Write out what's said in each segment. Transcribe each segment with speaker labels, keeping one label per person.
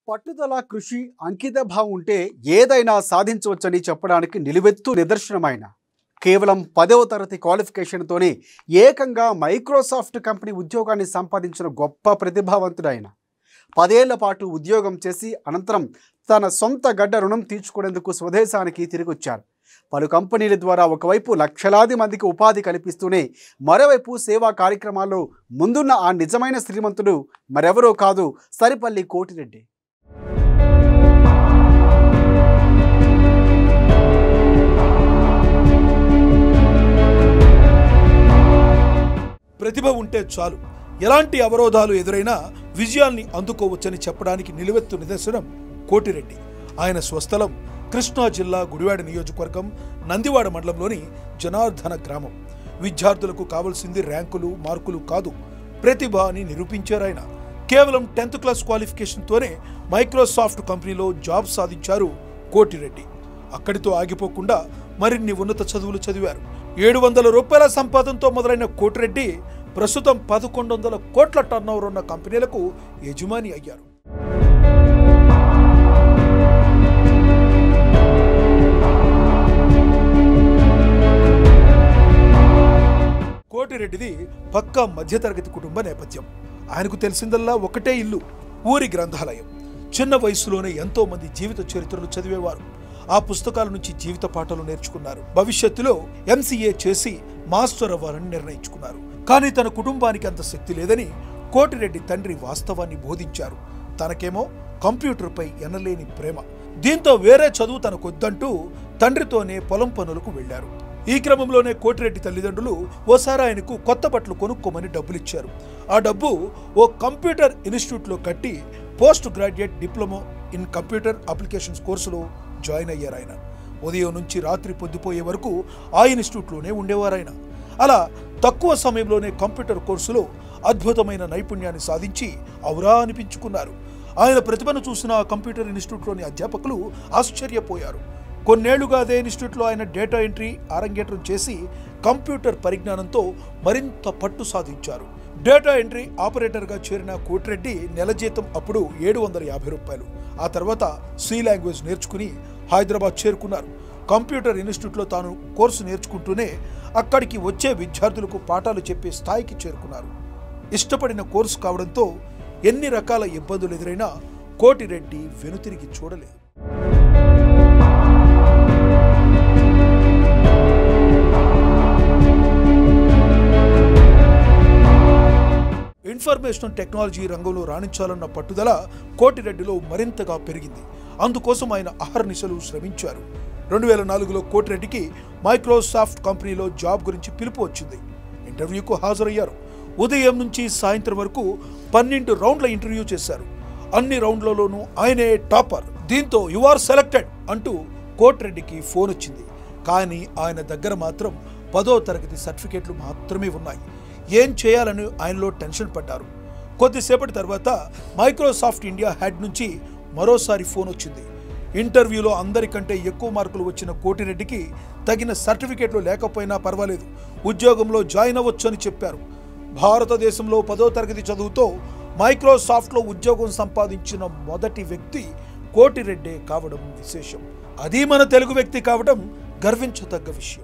Speaker 1: పట్టుదల కృషి అంకిత భావం ఉంటే ఏదైనా సాధించవచ్చని చెప్పడానికి నిలువెత్తు నిదర్శనమైన కేవలం పదవ తరగతి క్వాలిఫికేషన్తోనే ఏకంగా మైక్రోసాఫ్ట్ కంపెనీ ఉద్యోగాన్ని సంపాదించిన గొప్ప ప్రతిభావంతుడైన పదేళ్ల పాటు ఉద్యోగం చేసి అనంతరం తన సొంత గడ్డ రుణం తీర్చుకునేందుకు స్వదేశానికి తిరిగొచ్చారు పలు కంపెనీల ద్వారా ఒకవైపు లక్షలాది మందికి ఉపాధి కల్పిస్తూనే మరోవైపు సేవా కార్యక్రమాల్లో ముందున్న ఆ నిజమైన శ్రీమంతుడు మరెవరో కాదు సరిపల్లి కోటిరెడ్డి
Speaker 2: ప్రతిభ ఉంటే చాలు ఎలాంటి అవరోధాలు ఎదురైనా విజయాల్ని అందుకోవచ్చని చెప్పడానికి నిలువెత్తు నిదర్శనం కోటిరెడ్డి ఆయన స్వస్థలం కృష్ణా జిల్లా గుడివాడ నియోజకవర్గం నందివాడ మండలంలోని జనార్దన గ్రామం విద్యార్థులకు కావలసింది ర్యాంకులు మార్కులు కాదు ప్రతిభ అని నిరూపించారు ఆయన కేవలం టెన్త్ క్లాస్ క్వాలిఫికేషన్తోనే మైక్రోసాఫ్ట్ కంపెనీలో జాబ్ సాధించారు కోటిరెడ్డి అక్కడితో ఆగిపోకుండా మరిన్ని ఉన్నత చదువులు చదివారు ఏడు వందల రూపాయల సంపాదనతో మొదలైన కోటిరెడ్డి ప్రస్తుతం పదకొండు వందల కోట్ల టర్నోవర్ ఉన్న కంపెనీలకు యజమాని అయ్యారు కోటిరెడ్డిది పక్కా మధ్యతరగతి కుటుంబ నేపథ్యం ఆయనకు తెలిసిందల్లా ఒకటే ఇల్లు ఊరి గ్రంథాలయం చిన్న వయసులోనే ఎంతో మంది జీవిత చరిత్రలు చదివేవారు ఆ పుస్తకాల నుంచి జీవిత పాఠాలు నేర్చుకున్నారు భవిష్యత్తులో ఎంసీఏ చేసి మాస్టర్ అవ్వాలని నిర్ణయించుకున్నారు కానీ తన కుటుంబానికి అంత శక్తి లేదని కోటిరెడ్డి తండ్రి వాస్తవాన్ని బోధించారు తనకేమో కంప్యూటర్పై ఎనలేని ప్రేమ దీంతో వేరే చదువు తనకొద్దంటూ తండ్రితోనే పొలం పనులకు వెళ్లారు ఈ క్రమంలోనే కోటిరెడ్డి తల్లిదండ్రులు ఓసారి ఆయనకు కొత్త బట్టలు కొనుక్కోమని డబ్బులిచ్చారు ఆ డబ్బు ఓ కంప్యూటర్ ఇన్స్టిట్యూట్లో కట్టి post graduate diploma in computer applications కోర్సులో జాయిన్ అయ్యారు ఆయన ఉదయం నుంచి రాత్రి పొద్దుపోయే వరకు ఆ ఇన్స్టిట్యూట్లోనే ఉండేవారు ఆయన అలా తక్కువ సమయంలోనే కంప్యూటర్ కోర్సులో అద్భుతమైన నైపుణ్యాన్ని సాధించి ఔరా అనిపించుకున్నారు ఆయన ప్రతిభను చూసిన ఆ కంప్యూటర్ ఇన్స్టిట్యూట్లోని అధ్యాపకులు ఆశ్చర్యపోయారు కొన్నేళ్లుగా అదే ఇన్స్టిట్యూట్లో ఆయన డేటా ఎంట్రీ అరంగేట్రం చేసి కంప్యూటర్ పరిజ్ఞానంతో మరింత పట్టు సాధించారు డేటా ఎంట్రీ ఆపరేటర్గా చేరిన కోటిరెడ్డి నెల జీతం అప్పుడు ఏడు వందల యాభై రూపాయలు ఆ తర్వాత సి లాంగ్వేజ్ నేర్చుకుని హైదరాబాద్ చేరుకున్నారు కంప్యూటర్ ఇన్స్టిట్యూట్లో తాను కోర్సు నేర్చుకుంటూనే అక్కడికి వచ్చే విద్యార్థులకు పాఠాలు చెప్పే స్థాయికి చేరుకున్నారు ఇష్టపడిన కోర్సు కావడంతో ఎన్ని రకాల ఇబ్బందులు ఎదురైనా కోటిరెడ్డి వెనుతిరిగి చూడలేదు ఇన్ఫర్మేషన్ టెక్నాలజీ రంగంలో రాణించాలన్న పట్టుదల కోటిరెడ్డిలో మరింతగా పెరిగింది అందుకోసం ఆయన అహర్నిశలు శ్రమించారు రెండు వేల నాలుగులో కోటిరెడ్డికి మైక్రోసాఫ్ట్ కంపెనీలో జాబ్ గురించి పిలుపు వచ్చింది ఇంటర్వ్యూకు హాజరయ్యారు ఉదయం నుంచి సాయంత్రం వరకు పన్నెండు రౌండ్ల ఇంటర్వ్యూ చేశారు అన్ని రౌండ్లలోనూ ఆయనే టాపర్ దీంతో యు ఆర్ సెలెక్టెడ్ అంటూ కోటిరెడ్డికి ఫోన్ వచ్చింది కానీ ఆయన దగ్గర మాత్రం పదో తరగతి సర్టిఫికేట్లు మాత్రమే ఉన్నాయి ఏం చేయాలని ఆయనలో టెన్షన్ పడ్డారు కొద్దిసేపటి తర్వాత మైక్రోసాఫ్ట్ ఇండియా హెడ్ నుంచి మరోసారి ఫోన్ వచ్చింది ఇంటర్వ్యూలో అందరికంటే ఎక్కువ మార్కులు వచ్చిన కోటిరెడ్డికి తగిన సర్టిఫికేట్లు లేకపోయినా పర్వాలేదు ఉద్యోగంలో జాయిన్ అవ్వచ్చు అని చెప్పారు భారతదేశంలో పదో తరగతి చదువుతో మైక్రోసాఫ్ట్లో ఉద్యోగం సంపాదించిన మొదటి వ్యక్తి కోటిరెడ్డే కావడం విశేషం అది మన తెలుగు వ్యక్తి కావడం గర్వించదగ్గ విషయం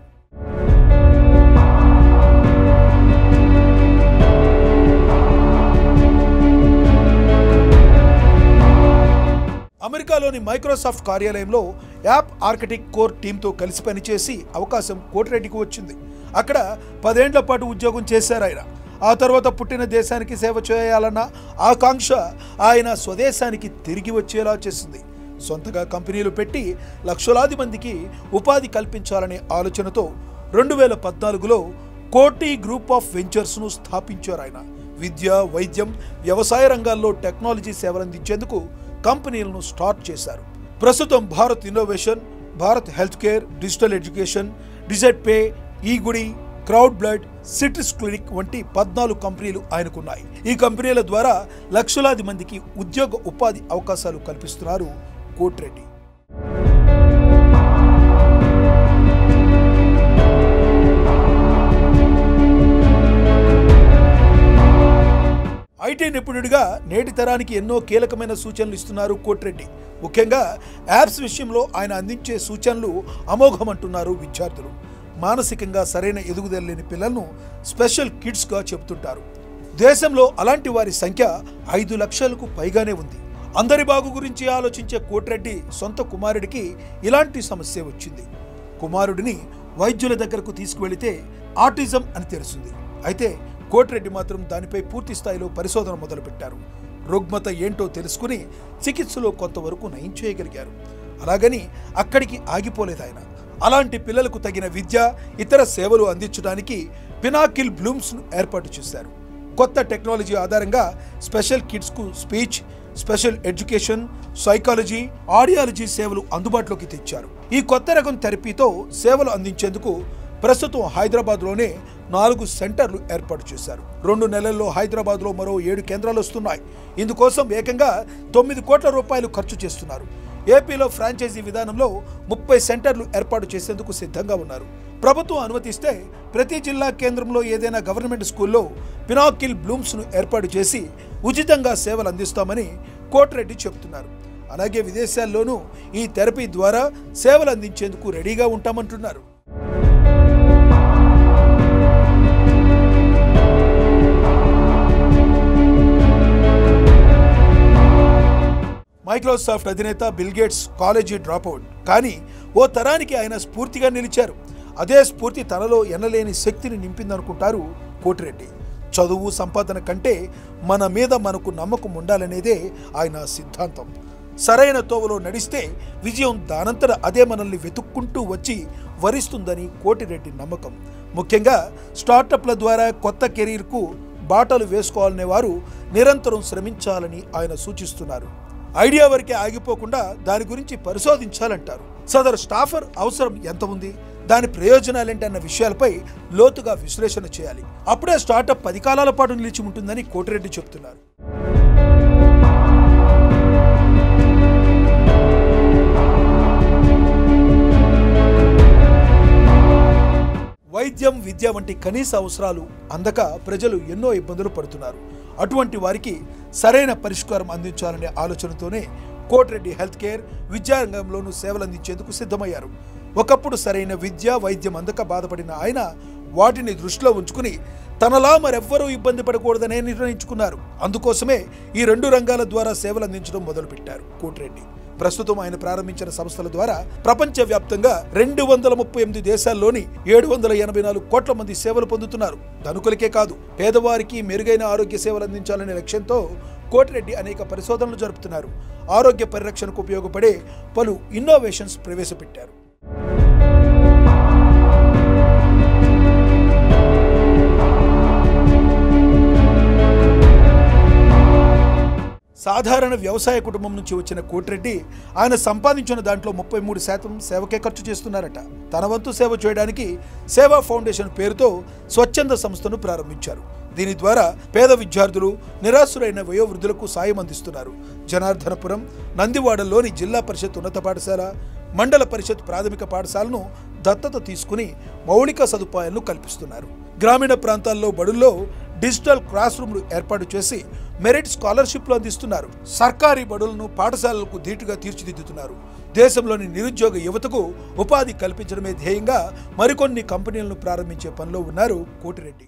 Speaker 2: అమెరికాలోని మైక్రోసాఫ్ట్ కార్యాలయంలో యాప్ ఆర్కిటెక్ట్ కోర్ టీంతో కలిసి పనిచేసి అవకాశం కోటిరెడ్డికి వచ్చింది అక్కడ పదేండ్ల పాటు ఉద్యోగం చేశారు ఆయన ఆ తర్వాత పుట్టిన దేశానికి సేవ చేయాలన్న ఆకాంక్ష ఆయన స్వదేశానికి తిరిగి వచ్చేలా చేసింది సొంతగా కంపెనీలు పెట్టి లక్షలాది మందికి ఉపాధి కల్పించాలనే ఆలోచనతో రెండు వేల పద్నాలుగులో కోటి గ్రూప్ ఆఫ్ వెంచర్స్ను స్థాపించారు ఆయన విద్య వైద్యం వ్యవసాయ రంగాల్లో టెక్నాలజీ సేవలందించేందుకు కంపెనీలను స్టార్ట్ చేశారు ప్రస్తుతం Bharat innovation Bharat health care digital education digit pay ఈ గుడి క్రౌడ్ బ్లడ్ సిట్రిస్ క్లినిక్ వంటి పద్నాలుగు కంపెనీలు ఆయనకున్నాయి ఈ కంపెనీల ద్వారా లక్షలాది మందికి ఉద్యోగ ఉపాధి అవకాశాలు కల్పిస్తున్నారు కోటిరెడ్డి ఐటీ నిపుణుడిగా నేటి తరానికి ఎన్నో కీలకమైన సూచనలు ఇస్తున్నారు కోటిరెడ్డి ముఖ్యంగా యాప్స్ విషయంలో ఆయన అందించే సూచనలు అమోఘమంటున్నారు విద్యార్థులు మానసికంగా సరైన ఎదుగుదల లేని పిల్లలను స్పెషల్ కిడ్స్గా చెబుతుంటారు దేశంలో అలాంటి వారి సంఖ్య ఐదు లక్షలకు పైగానే ఉంది అందరి బాగు గురించి ఆలోచించే కోటిరెడ్డి సొంత కుమారుడికి ఇలాంటి సమస్య వచ్చింది కుమారుడిని వైద్యుల దగ్గరకు తీసుకువెళితే ఆటిజం అని తెలిసింది అయితే కోటిరెడ్డి మాత్రం దానిపై పూర్తి స్థాయిలో పరిశోధన మొదలుపెట్టారు రుగ్మత ఏంటో తెలుసుకుని చికిత్సలో కొంతవరకు నయం చేయగలిగారు అలాగని అక్కడికి ఆగిపోలేదు ఆయన అలాంటి పిల్లలకు తగిన విద్య ఇతర సేవలు అందించడానికి పినాకిల్ బ్లూమ్స్ను ఏర్పాటు చేశారు కొత్త టెక్నాలజీ ఆధారంగా స్పెషల్ కిడ్స్కు speech special education psychology audiology సేవలు అందుబాటులోకి తెచ్చారు ఈ కొత్త రకం థెరపీతో సేవలు అందించేందుకు ప్రస్తుతం హైదరాబాద్లోనే నాలుగు సెంటర్లు ఏర్పాటు చేశారు రెండు నెలల్లో హైదరాబాద్లో మరో ఏడు కేంద్రాలు వస్తున్నాయి ఇందుకోసం ఏకంగా తొమ్మిది కోట్ల రూపాయలు ఖర్చు చేస్తున్నారు ఏపీలో ఫ్రాంచైజీ విధానంలో ముప్పై సెంటర్లు ఏర్పాటు చేసేందుకు సిద్ధంగా ఉన్నారు ప్రభుత్వం అనుమతిస్తే ప్రతి జిల్లా కేంద్రంలో ఏదైనా గవర్నమెంట్ స్కూల్లో పినాకిల్ బ్లూమ్స్ను ఏర్పాటు చేసి ఉచితంగా సేవలు అందిస్తామని కోటిరెడ్డి చెబుతున్నారు అలాగే విదేశాల్లోనూ ఈ థెరపీ ద్వారా సేవలు అందించేందుకు రెడీగా ఉంటామంటున్నారు మైక్రోసాఫ్ట్ అధినేత బిల్ గేట్స్ కాలేజీ డ్రాప్అవుట్ కానీ ఓ తరానికి ఆయన స్ఫూర్తిగా నిలిచారు అదే స్ఫూర్తి తనలో ఎనలేని శక్తిని నింపిందనుకుంటారు కోటిరెడ్డి చదువు సంపాదన కంటే మన మీద మనకు నమ్మకం ఉండాలనేదే ఆయన సిద్ధాంతం సరైన తోవలో నడిస్తే విజయం దానంతట అదే మనల్ని వెతుక్కుంటూ వచ్చి వరిస్తుందని కోటిరెడ్డి నమ్మకం ముఖ్యంగా స్టార్టప్ల ద్వారా కొత్త కెరీర్కు బాటలు వేసుకోవాలనే వారు నిరంతరం శ్రమించాలని ఆయన సూచిస్తున్నారు ఐడియా వరకే ఆగిపోకుండా దాని గురించి పరిశోధించాలంటారు సదరు స్టాఫర్ అవసరం ఎంత ఉంది దాని ప్రయోజనాలేంటి అన్న విషయాలపై లోతుగా విశ్లేషణ చేయాలి అప్పుడే స్టార్టప్ పది కాలాల పాటు నిలిచి ఉంటుందని కోటిరెడ్డి చెప్తున్నారు వైద్యం విద్య వంటి కనీస అవసరాలు అందక ప్రజలు ఎన్నో ఇబ్బందులు పడుతున్నారు అటువంటి వారికి సరైన పరిష్కారం అందించాలనే ఆలోచనతోనే కోటిరెడ్డి హెల్త్ కేర్ విద్యారంగంలోనూ సేవలు అందించేందుకు సిద్ధమయ్యారు ఒకప్పుడు సరైన విద్య వైద్యం అందక బాధపడిన ఆయన వాటిని దృష్టిలో ఉంచుకుని తనలా మరెవ్వరూ ఇబ్బంది పడకూడదనే నిర్ణయించుకున్నారు అందుకోసమే ఈ రెండు రంగాల ద్వారా సేవలు అందించడం మొదలుపెట్టారు కోటిరెడ్డి ప్రస్తుతం ఆయన ప్రారంభించిన సంస్థల ద్వారా ప్రపంచవ్యాప్తంగా రెండు వందల ముప్పై ఎనిమిది దేశాల్లోని ఏడు వందల ఎనభై నాలుగు కోట్ల మంది సేవలు పొందుతున్నారు ధనుకులకే కాదు పేదవారికి మెరుగైన ఆరోగ్య సేవలు అందించాలనే లక్ష్యంతో కోటిరెడ్డి అనేక పరిశోధనలు జరుపుతున్నారు ఆరోగ్య పరిరక్షణకు ఉపయోగపడే పలు ఇన్నోవేషన్స్ ప్రవేశపెట్టారు సాధారణ వ్యవసాయ కుటుంబం నుంచి వచ్చిన కోటిరెడ్డి ఆయన సంపాదించిన దాంట్లో ముప్పై మూడు శాతం సేవకే ఖర్చు చేస్తున్నారట తన వంతు సేవ చేయడానికి సేవా ఫౌండేషన్ పేరుతో స్వచ్ఛంద సంస్థను ప్రారంభించారు దీని ద్వారా పేద విద్యార్థులు నిరాశులైన వయోవృద్ధులకు సాయం అందిస్తున్నారు జనార్దనపురం నందివాడలోని జిల్లా పరిషత్ ఉన్నత పాఠశాల మండల పరిషత్ ప్రాథమిక పాఠశాలను దత్తత తీసుకుని మౌలిక సదుపాయాలను కల్పిస్తున్నారు గ్రామీణ ప్రాంతాల్లో బడుల్లో డిజిటల్ క్లాస్ రూమ్లు ఏర్పాటు చేసి మెరిట్ స్కాలర్షిప్లు అందిస్తున్నారు సర్కారీ బడులను పాఠశాలలకు ధీటుగా తీర్చిదిద్దుతున్నారు దేశంలోని నిరుద్యోగ యువతకు ఉపాధి కల్పించడమే ధ్యేయంగా మరికొన్ని కంపెనీలను ప్రారంభించే పనిలో ఉన్నారు కోటిరెడ్డి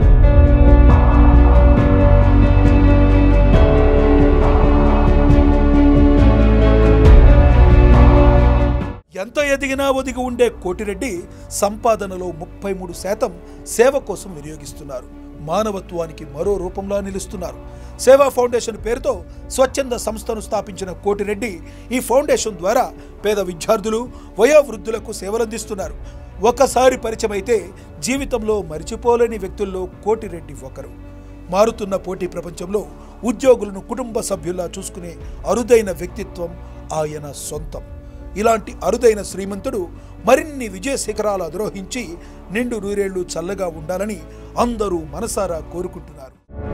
Speaker 2: ఎంత ఎదిగినా ఒదిగి ఉండే కోటిరెడ్డి సంపాదనలో ముప్పై మూడు శాతం సేవ కోసం వినియోగిస్తున్నారు మానవత్వానికి మరో రూపంలో నిలుస్తున్నారు సేవా ఫౌండేషన్ పేరుతో స్వచ్ఛంద సంస్థను స్థాపించిన కోటిరెడ్డి ఈ ఫౌండేషన్ ద్వారా పేద విద్యార్థులు వయోవృద్ధులకు సేవలందిస్తున్నారు ఒకసారి పరిచయం అయితే జీవితంలో మరిచిపోలేని వ్యక్తుల్లో కోటిరెడ్డి ఒకరు మారుతున్న పోటీ ప్రపంచంలో ఉద్యోగులను కుటుంబ సభ్యుల్లా చూసుకునే అరుదైన వ్యక్తిత్వం ఆయన సొంతం ఇలాంటి అరుదైన శ్రీమంతుడు మరిన్ని విజయ శిఖరాలు అధిరోహించి నిండు నూరేళ్లు చల్లగా ఉండాలని అందరూ మనసారా కోరుకుంటున్నారు